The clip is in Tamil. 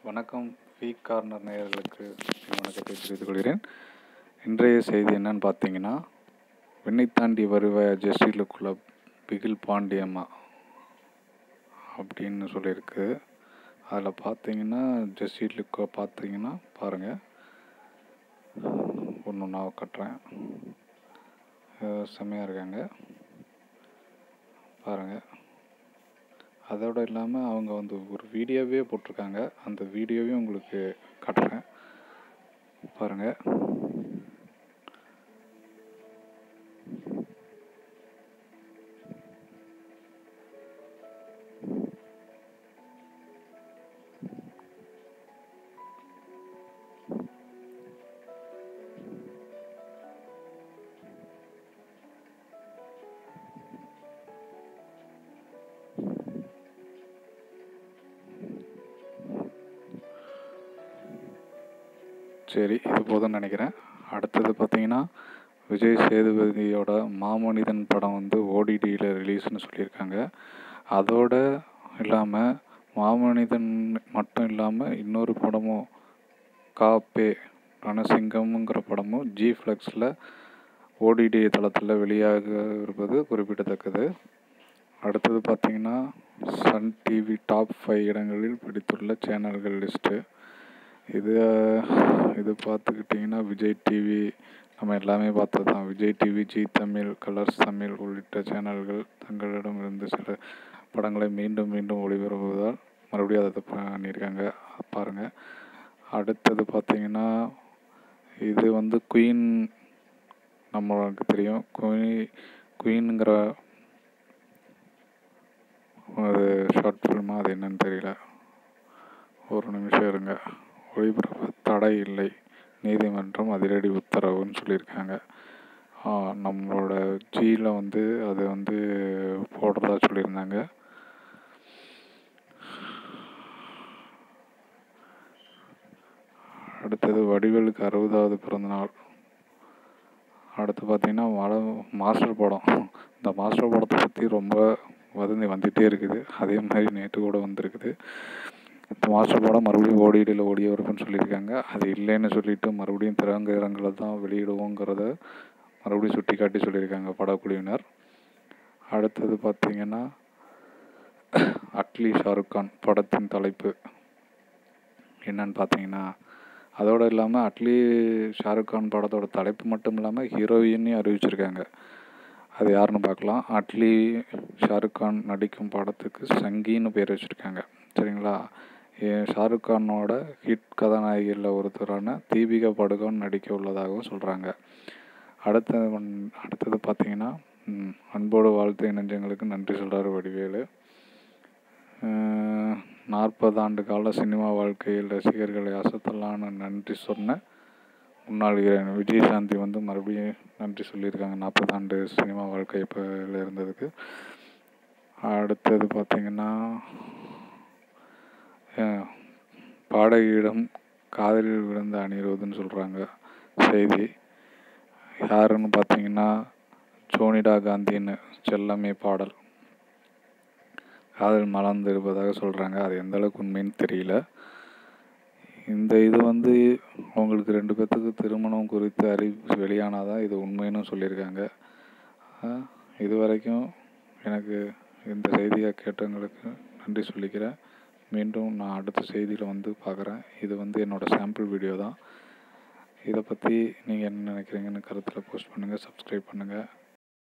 வணக்கம் வி கார்னர் நேயர்களுக்கு என் வணக்கத்தை தெரிவித்துக் கொள்கிறேன் இன்றைய செய்தி என்னன்னு பார்த்தீங்கன்னா விண்ணை தாண்டி வருவ ஜெஸ்டிலுக்குள்ள பிகில் பாண்டியம்மா அப்படின்னு சொல்லியிருக்கு அதில் பார்த்தீங்கன்னா ஜெஸ்டி லுக்கை பார்த்தீங்கன்னா பாருங்கள் ஒன்று நான் கட்டுறேன் அஹ் செம்மையாக இருக்காங்க பாருங்கள் அதோடு இல்லாமல் அவங்க வந்து ஒரு வீடியோவே போட்டிருக்காங்க அந்த வீடியோவையும் உங்களுக்கு காட்டுறேன் பாருங்கள் சரி இது போதும்னு நினைக்கிறேன் அடுத்தது பார்த்தீங்கன்னா விஜய் சேதுபதியோட மாமனிதன் படம் வந்து ஓடிடியில் ரிலீஸ்னு சொல்லியிருக்காங்க அதோட இல்லாமல் மாமனிதன் மட்டும் இல்லாமல் இன்னொரு படமும் காப்பே ரணசிங்கம்ங்கிற படமும் ஜி ஃப்ளெக்ஸில் ஓடிடி தளத்தில் வெளியாக இருப்பது குறிப்பிடத்தக்கது அடுத்தது பார்த்தீங்கன்னா சன் டிவி டாப் ஃபைவ் இடங்களில் பிடித்துள்ள சேனல்கள் லிஸ்ட்டு இது இது பார்த்துக்கிட்டிங்கன்னா விஜய் டிவி நம்ம எல்லாமே பார்த்தது தான் விஜய் டிவி ஜி தமிழ் கலர்ஸ் தமிழ் உள்ளிட்ட சேனல்கள் தங்களிடமிருந்து சில படங்களை மீண்டும் மீண்டும் ஒளிபரப்புவதால் மறுபடியும் அதை பண்ணியிருக்காங்க பாருங்கள் அடுத்தது பார்த்தீங்கன்னா இது வந்து குயின் நம்மளுக்கு தெரியும் குயி குயின்ங்கிற ஒரு ஷார்ட் ஃபில்மா அது என்னன்னு தெரியல ஒரு நிமிஷம் இருங்க ஒளிபரப்பு தடை இல்லை நீதிமன்றம் அதிரடி உத்தரவுன்னு சொல்லியிருக்காங்க ஆ, நம்மளோட ஜியில் வந்து அது வந்து போடுறதா சொல்லியிருந்தாங்க அடுத்தது வடிவேலுக்கு அறுபதாவது பிறந்தநாள் அடுத்து பார்த்தீங்கன்னா மல மாஸ்டர் படம் இந்த மாஸ்டர் படத்தை பற்றி ரொம்ப வதந்தி வந்துகிட்டே இருக்குது அதே மாதிரி நேற்று கூட வந்திருக்குது இந்த மாஸ்டர் படம் மறுபடியும் ஓடிடியில் ஓடிய வரும்னு சொல்லியிருக்காங்க அது இல்லைன்னு சொல்லிட்டு மறுபடியும் திறங்கிறங்களை தான் வெளியிடுவோங்கிறத மறுபடியும் சுட்டி காட்டி சொல்லியிருக்காங்க படக்குழுவினர் அடுத்தது பார்த்தீங்கன்னா அட்லி ஷாருக் கான் படத்தின் தலைப்பு என்னன்னு பார்த்தீங்கன்னா அதோடு இல்லாமல் அட்லி ஷாருக் கான் படத்தோட தலைப்பு மட்டும் இல்லாமல் ஹீரோயினையும் அறிவிச்சிருக்காங்க அது யாருன்னு பார்க்கலாம் அட்லி ஷாருக் கான் நடிக்கும் படத்துக்கு சங்கின்னு பேர் வச்சுருக்காங்க சரிங்களா ஏ- ஷாருக் கானோட ஹிட் கதாநாயகியில் ஒருத்தரான தீபிகா படுகோன் நடிக்க உள்ளதாகவும் சொல்கிறாங்க அடுத்தது வந்து- அடுத்தது பார்த்தீங்கன்னா ம், அன்போடு வாழ்த்து நெஞ்சங்களுக்கு நன்றி சொல்கிறாரு வடிவேலு நாற்பது ஆண்டு கால சினிமா வாழ்க்கையில் ரசிகர்களை அசத்தலான நன்றி சொன்ன முன்னாள் ஹீரோயின் விஜயசாந்தி வந்து மறுபடியும் நன்றி சொல்லியிருக்காங்க நாற்பது ஆண்டு சினிமா வாழ்க்கை இப்போ இருந்ததுக்கு அடுத்தது பார்த்தீங்கன்னா அஹ், பாடகியிடம் காதலில் விழுந்த அனிருதுன்னு சொல்கிறாங்க செய்தி யாருன்னு பார்த்தீங்கன்னா ஜோனிடா காந்தின்னு செல்லமே பாடல் காதல் மலர்ந்து இருப்பதாக சொல்கிறாங்க அது எந்த அளவுக்கு உண்மைன்னு தெரியல இந்த இது வந்து அவங்களுக்கு ரெண்டு பேர்த்துக்கு திருமணம் குறித்து அறிவிப்பு வெளியானாதான் இது உண்மைன்னு சொல்லியிருக்காங்க ஆஹ் இது வரைக்கும் எனக்கு இந்த செய்தியை கேட்டவங்களுக்கு நன்றி சொல்லிக்கிறேன் மீண்டும் நான் அடுத்த செய்தியில் வந்து பார்க்குறேன் இது வந்து என்னோடய சாம்பிள் வீடியோ தான் இதை பற்றி நீங்கள் என்ன நினைக்கிறீங்கன்னு கருத்தில் போஸ்ட் பண்ணுங்கள் சப்ஸ்கிரைப் பண்ணுங்கள்